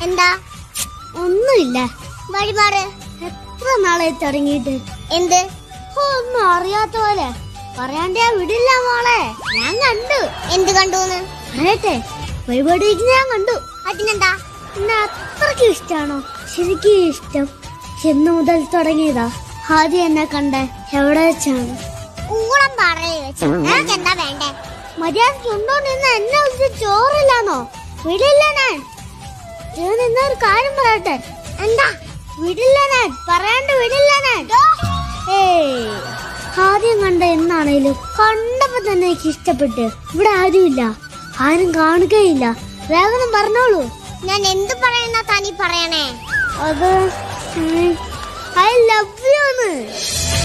എന്താ ഒന്നുമില്ല വഴിപാട് എത്ര നാളായി തുടങ്ങിയിട്ട് എന്ത് ഓ, ഒന്നും അറിയാത്ത പോലെ പറയാണ്ടേ വിടില്ല മോളെ ഞാൻ കണ്ടു എന്ത് കണ്ടൂന്ന് പറയട്ടെ വഴിപാടിക്ക് ഞാൻ കണ്ടു അതിനെന്താ എന്നെ അത്രയ്ക്ക് ഇഷ്ടാണോ ശരിക്കും ഇഷ്ടം എന്ന് മുതൽ തുടങ്ങിയതാ ആദ്യം എന്നെ കണ്ട എവിടെ വെച്ചാണ് ഊളം പറയ വെച്ച് നിനക്ക് എന്താ വേണ്ടേ മര്യാദക്ക് ഉണ്ടോ നിന്ന് എന്നെ വിളിച്ച് ചോറില്ലാന്നോ വിടില്ല ഞാൻ ഞാൻ നിന്ന ഒരു കാര്യം പറയട്ടെ എന്താ വിടില്ല ഞാൻ പറയാണ്ട് വിടില്ല ഞാൻ ഏയ് ആദ്യം കണ്ട എന്നാണേലും കണ്ടപ്പോ തന്നെ എനിക്ക് ഇഷ്ടപ്പെട്ട് ഇവിടെ ആരുമില്ല ആരും കാണുകയില്ല വേഗം പറഞ്ഞോളൂ ഞാൻ എന്ത് പറയുന്ന തനി പറയണേ അത് ഐ ലവ് യു